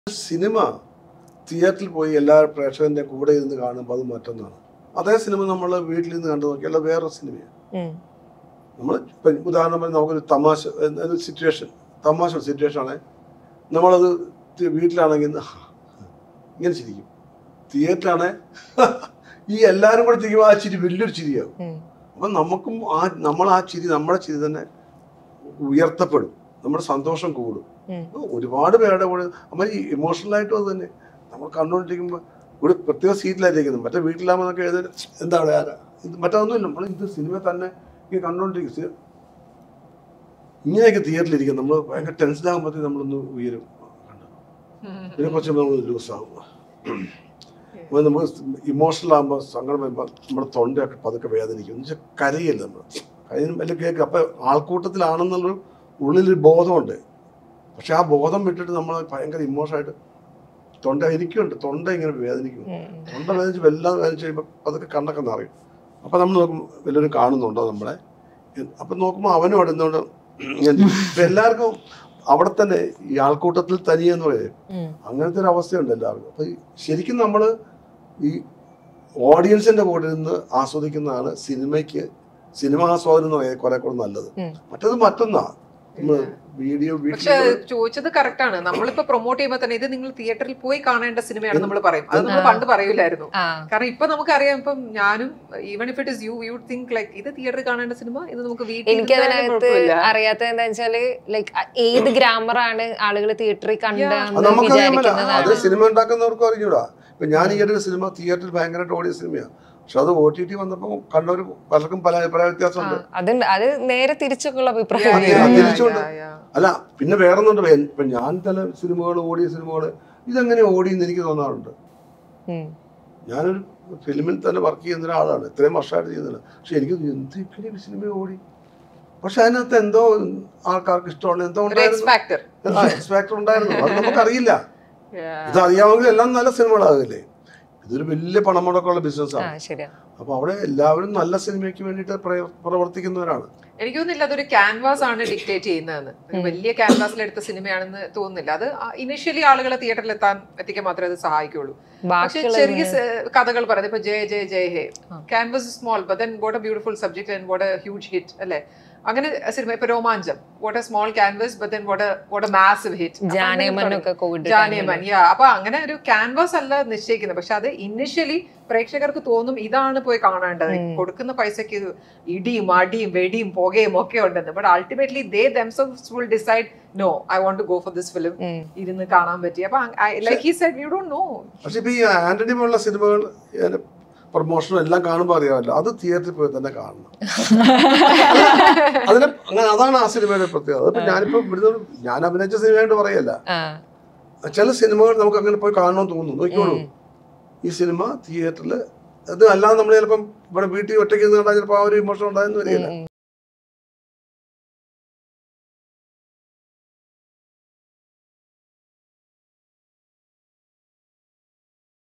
Cinema തിയേറ്ററിൽ പോയി എല്ലാ പ്രേക്ഷകന്റെ കൂടെ ഇരുന്ന് കാണുമ്പോൾ അത് മറ്റൊന്നാണ് അതേ സിനിമ നമ്മൾ വീട്ടിൽ നിന്ന് കണ്ടു നോക്കിയാൽ അത് വേറൊരു സിനിമയാണ് ഉം. നമ്മൾ ഇപ്പം ഉദാഹരണം പറഞ്ഞാൽ നമുക്കൊരു തമാശ ഒരു സിറ്റുവേഷൻ തമാശ സിറ്റുവേഷൻ ആണ് നമ്മളത് തി- വീട്ടിലാണെങ്കിൽ ആ, ഇങ്ങനെ ചിരിക്കും തിയേറ്ററിലാണെ ഈ എല്ലാവരും കൂടെ ചിരിക്കുമ്പോൾ ആ ചിരി വലിയൊരു ചിരിയാകും ഉം. അപ്പം നമുക്കും ആ നമ്മൾ ആ ചിരി നമ്മുടെ ചിരി തന്നെ ഉയർത്തപ്പെടും നമ്മുടെ സന്തോഷം കൂടും ഉം. ഒരുപാട് പേരുടെ കൂടെ നമ്മൾ ഈ ഇമോഷണലായിട്ടും അത് തന്നെ നമ്മൾ കണ്ടുകൊണ്ടിരിക്കുമ്പോൾ ഒരു പ്രത്യേക സീറ്റിലായിരിക്കുന്നത് മറ്റേ വീട്ടിലാകുമ്പോൾ നമുക്ക് എഴുതാൻ എന്താ അവിടെ ആരാ ഇത് മറ്റൊന്നുമില്ല നമ്മൾ ഇത് സിനിമ തന്നെ ഇങ്ങനെ കണ്ടുകൊണ്ടിരിക്കും സി- ഇങ്ങനെയൊക്കെ തിയേറ്ററിലിരിക്കും നമ്മൾ ഭയങ്കര ടെൻഷൻ ആകുമ്പോഴത്തേക്ക് നമ്മളൊന്ന് ഉയരും കണ്ടോ? ഇതിനെ കുറച്ച് നമ്മൾ ലൂസാകും അപ്പോൾ നമ്മൾ ഇമോഷണൽ ആകുമ്പോൾ സങ്കടം വരുമ്പോൾ നമ്മുടെ തൊണ്ടയൊക്കെ പതുക്കെ വേദനിക്കും എന്ന് വെച്ചാൽ കരയില്ല നമ്മൾ കരയും എല്ലാം കേൾക്കും അപ്പം ആൾക്കൂട്ടത്തിലാണെന്നുള്ളൊരു ഉള്ളിലൊരു ബോധമുണ്ട് പക്ഷെ ആ ബോധം വിട്ടിട്ട് നമ്മൾ ഭയങ്കര ഇമോഷനായിട്ട് തൊണ്ട എനിക്കുണ്ട് തൊണ്ട ഇങ്ങനെ വേദനിക്കും ഉം. തൊണ്ട വേദനിച്ച് എല്ലാം വേദനിച്ച് കഴിയുമ്പോൾ അതൊക്കെ കണ്ണൊക്കെ നിറയും അപ്പം നമ്മൾ നോക്കുമ്പോൾ വല്ലവരും കാണുന്നുണ്ടോ നമ്മളെ അപ്പം നോക്കുമ്പോൾ അവനും അവിടെ നിന്നുകൊണ്ട് ഇങ്ങനെ ഇപ്പം എല്ലാവർക്കും അവിടെ തന്നെ ഈ ആൾക്കൂട്ടത്തിൽ തനിയെന്ന് പറയും ഉം. അങ്ങനത്തെ ഒരു അവസ്ഥയുണ്ട് എല്ലാവർക്കും അപ്പൊ ഈ ശരിക്കും നമ്മൾ ഈ ഓഡിയൻസിന്റെ കൂടെ നിന്ന് ആസ്വദിക്കുന്നതാണ് സിനിമയ്ക്ക് സിനിമ ആസ്വാദനം എന്ന് പറയുന്നത് കുറെ കൂടെ നല്ലത് ഉം. മറ്റത് മറ്റൊന്നാ നമ്മൾ വീഡിയോ പക്ഷെ വീട്ടിൽ ചോദിച്ചത് കറക്റ്റ് ആണ് നമ്മളിപ്പോ പ്രൊമോട്ട് ചെയ്യുമ്പോൾ തന്നെ ഇത് നിങ്ങൾ തിയേറ്ററിൽ പോയി കാണേണ്ട സിനിമയാണ് നമ്മൾ പറയും അത് നമ്മൾ ആ. പണ്ട് പറയൂലായിരുന്നു ആ കാരണം ഇപ്പൊ നമുക്കറിയാം ഇപ്പം ഞാനും even if it is you you think like ഇത് തിയേറ്ററിൽ കാണേണ്ട സിനിമ ഇത് നമുക്ക് വീട്ടിൽ എനിക്ക് ഇരുന്നാലും അതിനകത്ത് കുഴപ്പമില്ല. അറിയാത്തത് എന്താ വെച്ചാല് ലൈക്ക് ഏത് ഗ്രാമറാണ് ആളുകൾ തിയേറ്ററിൽ അത് കണ്ടെന്ന് നമുക്കറിയാമല്ല അത് വിചാരിക്കുന്നതാണ് സിനിമ ഉണ്ടാക്കുന്നവർക്കും അറിഞ്ഞൂടാ ഇപ്പൊ ഞാൻ ഈ ഒരു സിനിമ തിയേറ്ററിൽ ഭയങ്കരമായിട്ട് ഓടിയ സിനിമയാണ് പക്ഷെ അത് ഒ ടി ടി വന്നപ്പോൾ കണ്ടവർ പലർക്കും പല അഭിപ്രായ വ്യത്യാസമുണ്ട് അതുണ്ട് അത് നേരെ തിരിച്ചൊക്കെയുള്ള Yeah, അഭിപ്രായം അതെ, yeah, അത് yeah, തിരിച്ചുകൊണ്ട്. yeah, yeah. അല്ല പിന്നെ വേറൊന്നുണ്ട് ഇപ്പൊ ഞാൻ ചില സിനിമകൾ ഓടിയ സിനിമകൾ ഇതെങ്ങനെ ഓടിയെന്ന് എനിക്ക് തോന്നാറുണ്ട് ഉം. ഞാനൊരു ഫിലിമിൽ തന്നെ വർക്ക് ചെയ്യുന്ന ഒരാളാണ് ഇത്രയും വർഷമായിട്ട് ചെയ്യുന്നില്ല പക്ഷെ എനിക്ക് എന്ത് ഇങ്ങനെ സിനിമ ഓടി പക്ഷെ അതിനകത്ത് എന്തോ ആൾക്കാർക്ക് ഇഷ്ടമുള്ള എന്തോ ഒരു എക്സ് ഉണ്ടായിരുന്നു ഫാക്ടർ എക്സ്പെക്ടർ ഉണ്ടായിരുന്നു അത് നമുക്കറിയില്ല ഇത് അറിയാമെങ്കിൽ എല്ലാം നല്ല സിനിമകളാകില്ലേ ഇതൊരു വലിയ പണം മുടക്കമുള്ള ആ ബിസിനസ്സാണ് ശരിയാ അപ്പൊ അവിടെ എല്ലാവരും നല്ല സിനിമയ്ക്ക് വേണ്ടിയിട്ട് പ്രയ- പ്രവർത്തിക്കുന്നവരാണ് എനിക്ക് തോന്നുന്നില്ല അതൊരു ക്യാൻവാസ് ആണ് ഡിക്റ്റേറ്റ് ചെയ്യുന്നതെന്ന് ഒരു വലിയ ക്യാൻവാസിൽ എടുത്ത സിനിമയാണെന്ന് തോന്നുന്നില്ല അത് ഇനിഷ്യലി ആളുകളെ തിയേറ്ററിൽ എത്താൻ എത്തിക്കാൻ മാത്രമേ അത് സഹായിക്കുള്ളൂ പക്ഷെ ബാക്കിയുള്ള ചെറിയ സ- കഥകൾ പറയുന്നത് ഇപ്പൊ ജയ ജയ ജയ ഹേ ആ. Canvas small but then what a beautiful subject and what a huge hit അല്ലേ അങ്ങനെ സിനിമ ഇപ്പൊ Romancham what a small canvas but then what what a massive hit ജാനേമനൊക്കെ കോവിഡ് ജാനിയമൻ യാ അപ്പൊ അങ്ങനെ ഒരു ക്യാൻവാസ് അല്ല നിശ്ചയിക്കുന്നത് പക്ഷെ അത് ഇനിഷ്യലി പ്രേക്ഷകർക്ക് തോന്നും ഇതാണ് പോയി കാണേണ്ടത് ഉം. കൊടുക്കുന്ന പൈസക്ക് ഇത് ഇടിയും അടിയും വെടിയും പുകയും ഒക്കെ ഉണ്ടെന്ന് but ultimately the damsels will decide no I want to go for this film ഇരുന്ന് കാണാൻ പറ്റി അപ്പൊ like he said you don't know പക്ഷെ ഇപ്പൊ ഈ ആന്റണി പോലുള്ള സിനിമകൾ പ്രൊമോഷനും എല്ലാം കാണുമ്പോൾ അറിയാമല്ലോ അത് തിയേറ്ററിൽ പോയി തന്നെ കാണണം അതിന് അങ്ങനെ അതാണ് ആ സിനിമയുടെ പ്രത്യേകത അതിപ്പോ ഞാനിപ്പോ ഇവിടുന്ന് ഞാൻ അഭിനയിച്ച സിനിമയായിട്ട് പറയല്ല ചില സിനിമകൾ നമുക്ക് അങ്ങനെ പോയി കാണണമെന്ന് തോന്നുന്നു നോക്കിക്കോളൂ ഈ സിനിമ തിയേറ്ററിൽ അത് അല്ലാതെ നമ്മൾ ചിലപ്പം ഇവിടെ വീട്ടിൽ ഒറ്റയ്ക്ക് നിന്ന് കണ്ടാൽ ചിലപ്പോൾ ആ ഒരു ഇമോഷൻ ഉണ്ടായെന്ന് വരികയില്ല